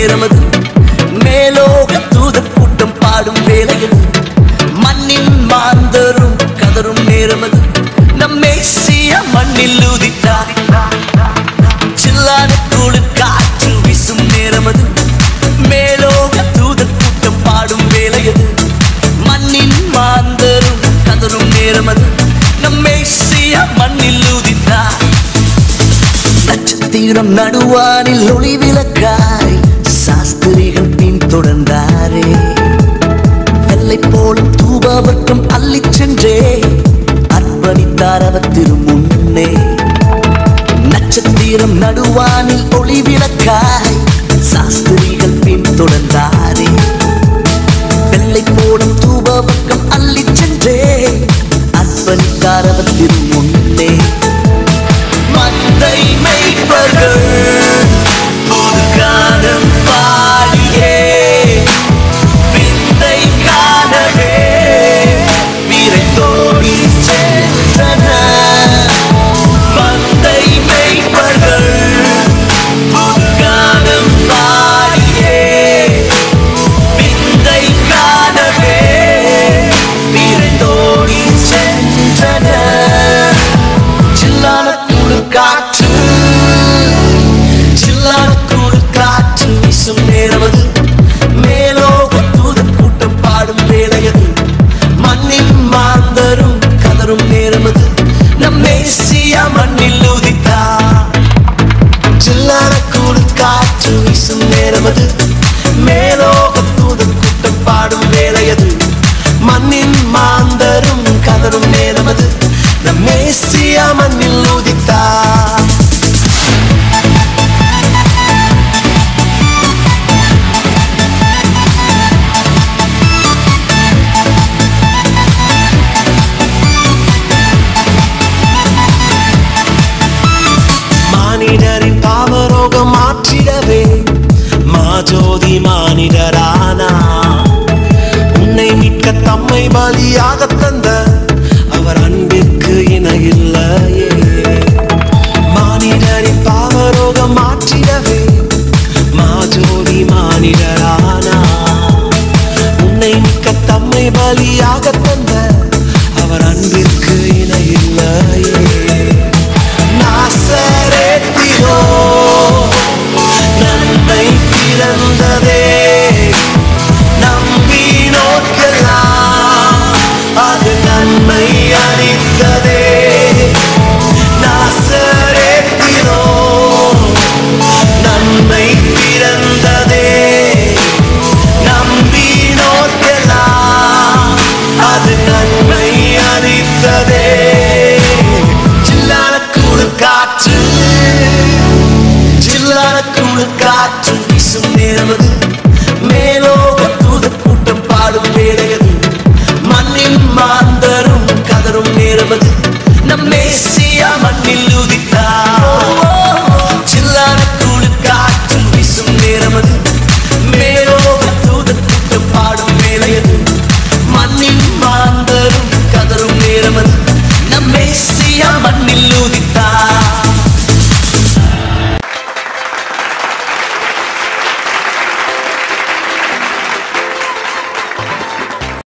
நேரமது மேலோக தூதர் கூட்டம் பாடும் வேலையது மண்ணின் மாந்தரும் கதரும் நேரமது நம் மேசிய மண்ணில் உதித்தார் சில்லான குளிர் காற்று வீசும் நேரமது மேலோக தூதர் கூட்டம் பாடும் வேலையது மண்ணின் மாந்தரும் கதரும் நேரமது நம் மேசிய மண்ணில் உதித்தார் நட்சத்திரம் நடுவானில் ஒளி விளக்காய் சாஸ்திரிகள் பின் தொடர்ந்தாரே வெள்ளை போலும் தூபாவற்றம் அள்ளிச் சென்றே அர்ப்பணித்தார் அவர் திருமுன்னே நட்சத்திரம் நடுவானில் ஒளி விளக்காய் சாஸ்திரிகள் பின் தொடர்ந்தாரே வெள்ளை போடும் தூபாவற்றம் அள்ளிச் சென்றே அர்ப்பணித்தார் அவர் திருமுன்னே மந்தை மெய்ப்பர்கள் புது காலம் பாடியே விந்தை காணவே விரைந்தோடி சென்றனர் மந்தை மெய்ப்பர்கள் புது காலம் பாடியே விந்தை காணவே விரைந்தோடி சென்றனர் சில்லான குளிர் காற்று சில்லான குளிர் காற்று வீசும் நேரமது மேலோக தூதர் கூட்டம் பாடும் வேலையது மண்ணின் மாந்தரும் கதரும் நேரமது நம் மேசியா மண்ணில் உதித்தா சில்லான குளிர் காற்று வீசும் நேரமது மேலோக தூதர் கூட்டம் பாடும் வேலையது மண்ணின் மாந்தரும் கதரும் நேரமது நம் மேசியா மண்ணில் உதித்தா மானிடரின் பாவரோகம் மாற்றிடவே மாஜோதி மானிடரானா உன்னை மீட்க தம்மை பலியாக தந்த அவர் அன்பிற்கு இணையில்லையே மானிடரின் பாவரோகம் மாற்றிடவே மாஜோதி மானிடரானா உன்னை மீட்க தம்மை பலியாக தந்த அவர் அன்பிற்கு இணையில்லையே நாசரேத்திலோ நன்மை பிறந்ததே நம்பினோர்க்கெல்லாம் அது நன்மை அளித்ததே நாசரேத்திலோ நன்மை பிறந்ததே நம்பினோர்க்கெல்லாம் அது நன்மை அளித்ததே சில்லான குளிர் காற்று சில்லான குளிர் காற்று வீசும் நேரமது